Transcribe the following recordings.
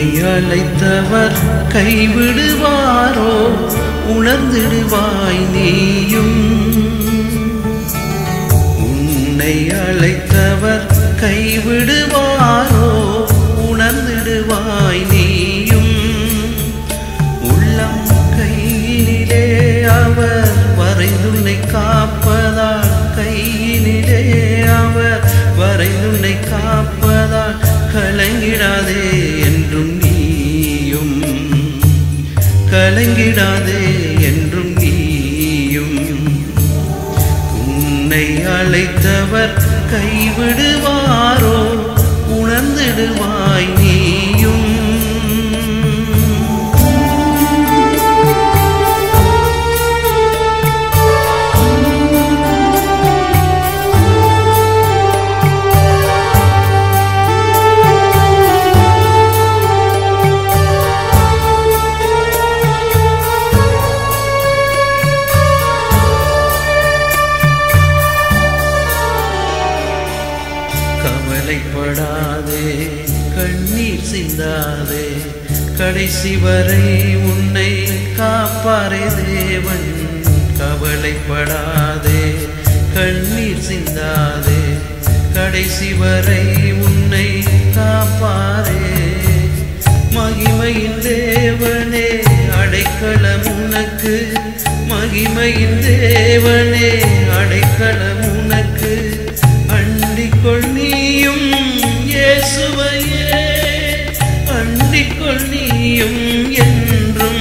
உன்னை அழைத்தவர் கைவிடுவாரோ உணர்ந்திடுவாய் நீயும் உன்னை அழைத்தவர் கைவிடுவாரோ உணர்ந்திடுவாய் நீயும் உள்ளம் கையினிலே அவர் வரைந்துன்னை காப்பதால் கையினிலே அவர் வரைந்துன்னை காப்பதால் கலங்கிடாதே என்றும் நீயும் கலங்கிடாதே என்றும் நீயும் உன்னை அழைத்தவர் கைவிடுவாரோ உணர்ந்திடுவாய் நீயும் கவலைப்படாதே கண்ணீர் சிந்தாதே கடைசி வரை உன்னை காப்பாரே தேவன் கவலைப்படாதே கண்ணீர் சிந்தாதே கடைசி வரை உன்னை காப்பாரே மகிமையின் தேவனே அடைக்கலம் உனக்கு மகிமையின் தேவனே அடைக்கலம் உனக்கு அண்டிக்கொள் நீயும் இயேசுவையே அண்டிக்கொள் நீயும் என்றும்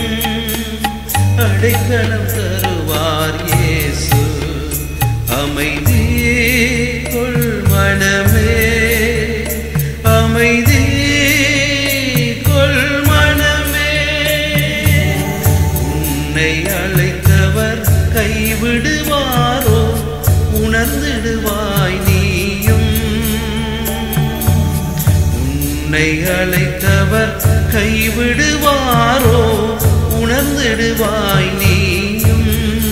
அடைக்கலம் தருவார் இயேசு அமைதி கொள் மனமே அமைதி கொள் மனமே உன்னை அழைத்தவர் கைவிடுவாரோ உணர்ந்திடுவாய் நீயும் உன்னை அழைத்தவர் கைவிடுவாரோ உணர்ந்திடுவாய் நீயும்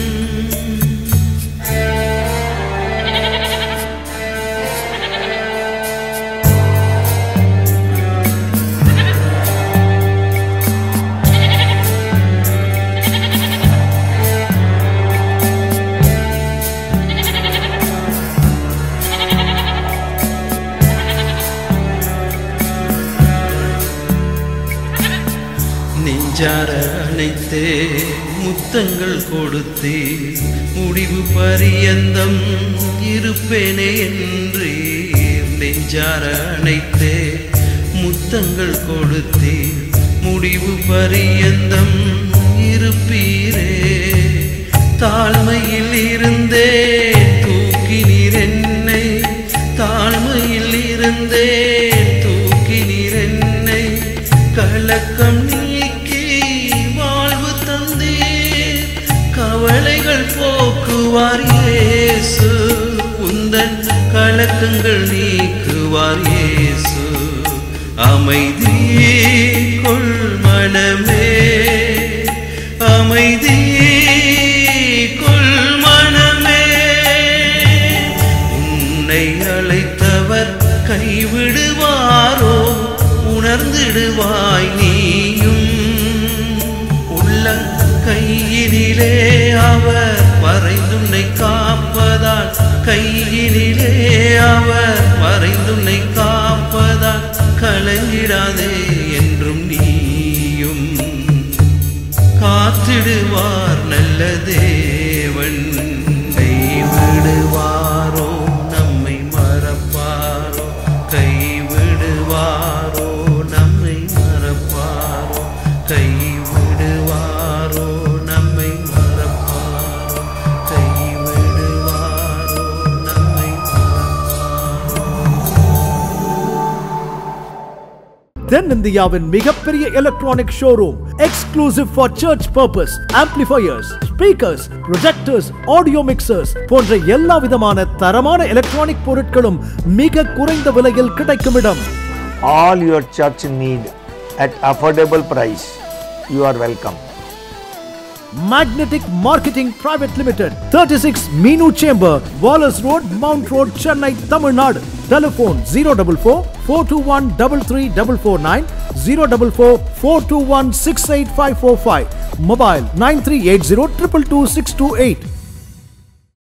நெஞ்சார அணைத்தே முத்தங்கள் கொடுத்தே முடிவு பரியந்தம் இருப்பேனே என்று நெஞ்சார அணைத்தே முத்தங்கள் கொடுத்தே முடிவு பரியந்தம் இருப்பீரே தாழ்மையில் இருந்தே தூக்கினீர் என்னை தாழ்மையில் இருந்தே தூக்கினீர் என்னை கலக்கம் நீக்கி வாழ்வு தந்தீர் கவலைகள் போக்குவார் இயேசு உந்தன் கலக்கங்கள் நீக்குவார் இயேசு அமைதி கொள் மனமே அமைதி கொள் மனமே உன்னை அழைத்தவர் கைவிடுவாரோ உணர்ந்திடுவாய் நீயும் உள்ள கையினிலே அவர் வரைந்துன்னை காப்பதால் கையினிலே அவர் வரைந்துன்னை காப்பதால் கலங்கிடாதே என்றும் நீயும் காத்திடுவார் நல்ல தேவன் கைவிடுவாரோ நம்மை மறப்பாரோ கைவிடுவாரோ நம்மை மறப்பாரோ கைவிடுவாரோ நம்மை மறப்பாரோ கைவிடுவாரோ நம்மை மறப்பாரோ தென்னிந்தியாவின் மிகப்பெரிய electronic showroom exclusive for church purpose amplifiers speakers projectors audio mixers போன்ற எல்லா விதமான தரமான எலக்ட்ரானிக் பொருட்களும் மிக குறைந்த விலையில் கிடைக்கும் இடம் all your church need at affordable price. You are welcome. Magnetic Marketing Private Limited, 36 Meenu Chamber, Wallace Road, Mount Road, Chennai, Tamil Nadu. Telephone 044 421 33449 044 421 68545. Mobile 9380 222 628.